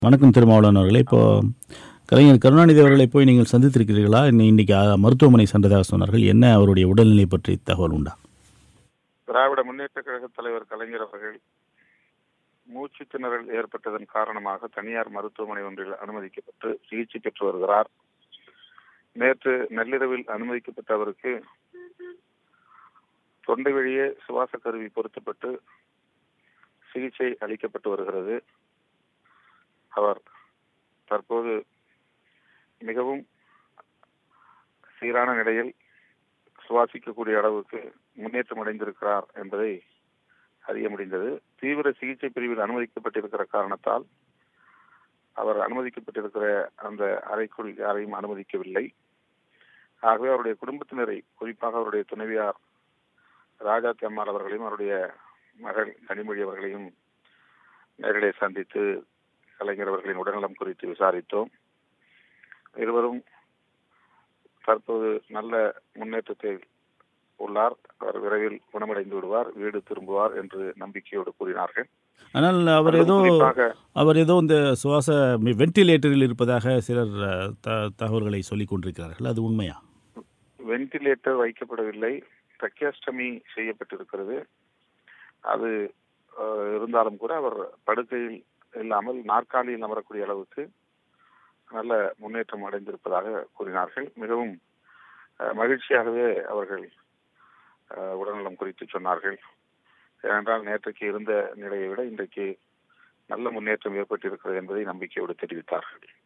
வணக்கம் திருமாவளவன் அவர்களே இப்போ கலைஞர் கருணாநிதி அவர்களை போய் நீங்கள் சந்தித்திருக்கிறீர்களா இன்னி- இன்னைக்கு அ, மருத்துவமனை சென்றதாக சொன்னார்கள் என்ன அவருடைய உடல்நிலை பற்றி தகவல் உண்டா திராவிட முன்னேற்ற கழக தலைவர் கலைஞர் அவர்கள் மூச்சு திணறல் ஏற்பட்டதன் காரணமாக தனியார் மருத்துவமனை ஒன்றில் அனுமதிக்கப்பட்டு சிகிச்சை பெற்று வருகிறார் நேற்று நள்ளிரவில் அனுமதிக்கப்பட்ட அவருக்கு தொண்டை வழியே சுவாச கருவி பொருத்தப்பட்டு சிகிச்சை அளிக்கப்பட்டு வருகிறது அவர் தற்போது மிகவும் சீரான நிலையில் சுவாசிக்கக்கூடிய அளவுக்கு முன்னேற்றம் அடைந்திருக்கிறார் என்பதை அறிய முடிந்தது தீவிர சிகிச்சை பிரிவில் அனுமதிக்கப்பட்டிருக்கிற காரணத்தால் அவர் அனுமதிக்கப்பட்டிருக்கிற அந்த அறைக்குள் யாரையும் அனுமதிக்கவில்லை ஆகவே அவருடைய குடும்பத்தினரை குறிப்பாக அவருடைய துணைவியார் ராஜாத்தி அம்மாள் அவர்களையும் அவருடைய மகள் கனிமொழி அவர்களையும் நேரிலே சந்தித்து கலைஞர் அவர்களின் உடல்நலம் குறித்து விசாரித்தோம் இருவரும் தற்போது நல்ல முன்னேற்றத்தில் உள்ளார் அவர் விரைவில் குணமடைந்து விடுவார் வீடு திரும்புவார் என்று நம்பிக்கையோடு கூறினார்கள் ஆனால் அவர் அதிலும் ஏதோ குறிப்பாக அவர் ஏதோ இந்த சுவாச வென்டிலேட்டரில் இருப்பதாக சிலர் அ, த தகவல்களை சொல்லிக் கொண்டிருக்கிறார்கள் அது உண்மையா வென்டிலேட்டர் வைக்கப்படவில்லை ட்ரக்கியாஸ்டமி செய்யப்பட்டிருக்கிறது அது அஹ், இருந்தாலும் கூட அவர் படுக்கையில் இல்லாமல் நாற்காலியில் அமரக்கூடிய அளவுக்கு நல்ல முன்னேற்றம் அடைந்திருப்பதாக கூறினார்கள் மிகவும் அஹ், மகிழ்ச்சியாகவே அவர்கள் அஹ், உடல்நலம் குறித்து சொன்னார்கள் ஏனென்றால் நேற்றைக்கு இருந்த நிலையை விட இன்றைக்கு நல்ல முன்னேற்றம் ஏற்பட்டிருக்கிறது என்பதை நம்பிக்கையோடு தெரிவித்தார்கள்